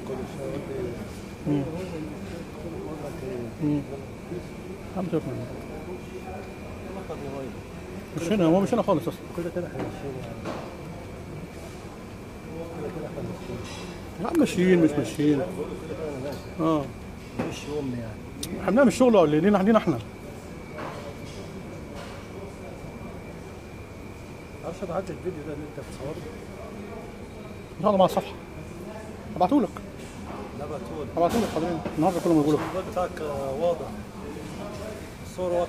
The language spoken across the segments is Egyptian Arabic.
كل شويه مم. مم. عم شوف مش هنا هو مش هنا خالص اصلا كده كده احنا ماشيين يعني كده كده احنا ماشيين يا عم ماشيين مش ماشيين كده كده انا ماشي اه مش يوم يعني احنا بنعمل شغل ولا لينا لينا احنا معرفش ابعت لي الفيديو ده اللي انت بتصوره ان شاء الله مع الصفحه هبعتهولك لا بعتهولي هبعتهولك حاضرين النهارده كله موجود الموبايل بتاعك آه، واضح الصور واضحه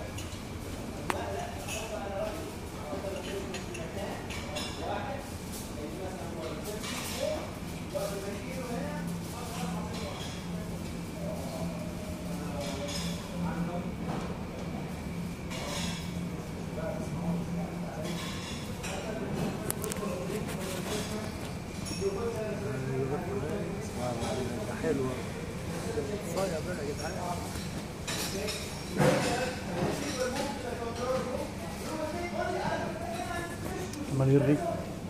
حلوه صايع بقى يا جدعان عمال يرغي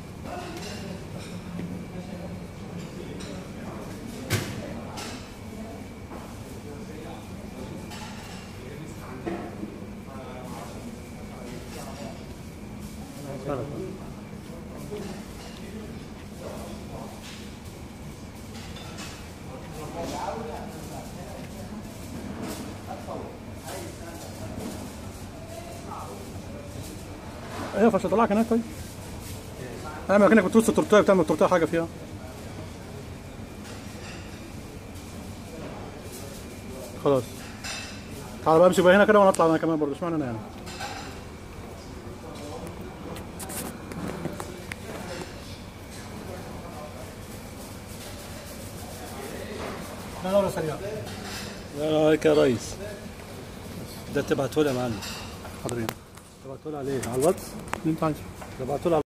ايوه فش طلعك هناك طيب اعمل كانك بترص التورتيه بتعمل التورتيه حاجه فيها خلاص تعال بقى امشي بقى هنا كده وانا اطلع انا كمان برضه اشمعنى انا يعني لا دورة سريعة عليك يا ريس ده تبعته لي يا معلم حاضرين تبعته لي عليه على الواتس اللي انت عايزه تبعته لي على